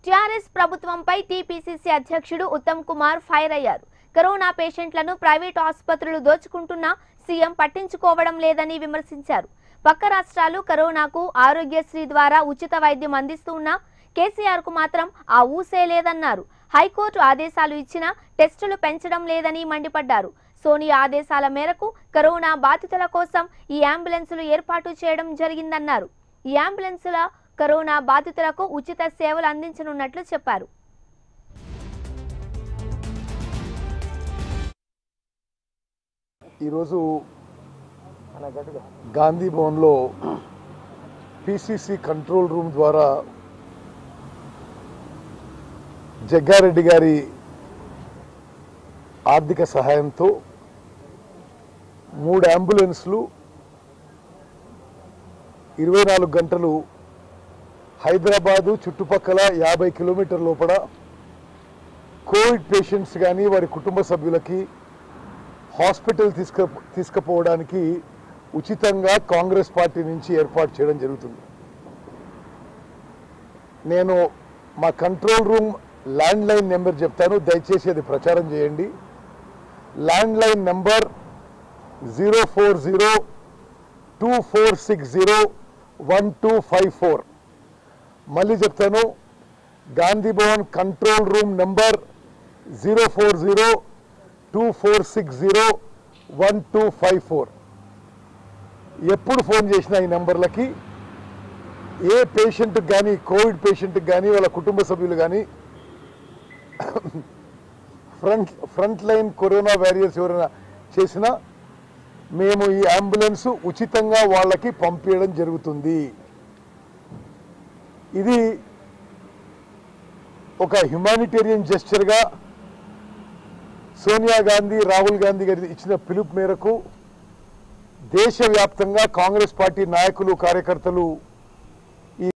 TRS ప్రభుత్వంపై TPCC అధ్యక్షుడు Uttam Kumar fire అయ్యారు కరోనా పేషెంట్లను ప్రైవేట్ ఆసుపత్రులు దోచుకుంటున్నా సీఎం పట్టించుకోవడం లేదని విమర్శించారు పక్క రాష్ట్రాలు కరోనాకు ఆరోగ్యశ్రీ ద్వారా ఉచిత వైద్యం అందిస్తున్నా కేసీఆర్ కు మాత్రం ఆ ఊసే లేదన్నారు హైకోర్టు ఆదేశాలు ఇచ్చినా టెస్టులు పెంచడం లేదని మండిపడ్డారు సోనియా ఆదేశాల మేరకు కరోనా బాధితుల కోసం ఈ అంబులెన్సులు ఏర్పాటు చేయడం జరిగిందన్నారు ఈ అంబులెన్సుల కరోనా బాధితులకు ఉచిత సేవలు అందించనున్నట్లు చెప్పారు ఈరోజు గాంధీ భవన్లో పిసిసి కంట్రోల్ రూమ్ ద్వారా జగ్గారెడ్డి గారి ఆర్థిక సహాయంతో మూడు అంబులెన్స్లు ఇరవై నాలుగు గంటలు హైదరాబాదు చుట్టుపక్కల యాభై కిలోమీటర్ లోపల కోవిడ్ పేషెంట్స్ కానీ వారి కుటుంబ సభ్యులకి హాస్పిటల్ తీసుక తీసుకుపోవడానికి ఉచితంగా కాంగ్రెస్ పార్టీ నుంచి ఏర్పాటు చేయడం జరుగుతుంది నేను మా control room land line number చెప్తాను దయచేసి అది ప్రచారం చేయండి land line number zero four zero two four six zero one two five four మళ్ళీ చెప్తాను Gandhi Bhavan control room number zero four zero two four six zero one two five four ఎప్పుడు phone చేసినా ఈ నెంబర్లకి ఏ పేషెంట్కి కానీ కోవిడ్ పేషెంట్కి కానీ వాళ్ళ కుటుంబ సభ్యులు కానీ front front line corona warriors ఎవరైనా చేసినా మేము ఈ అంబులెన్స్ ఉచితంగా వాళ్ళకి పంపించడం జరుగుతుంది ఇది ఒక హ్యుమానిటేరియన్ జెస్చర్గా సోనియా గాంధీ రాహుల్ గాంధీ గారి ఇచ్చిన పిలుపు మేరకు దేశవ్యాప్తంగా కాంగ్రెస్ పార్టీ నాయకులు కార్యకర్తలు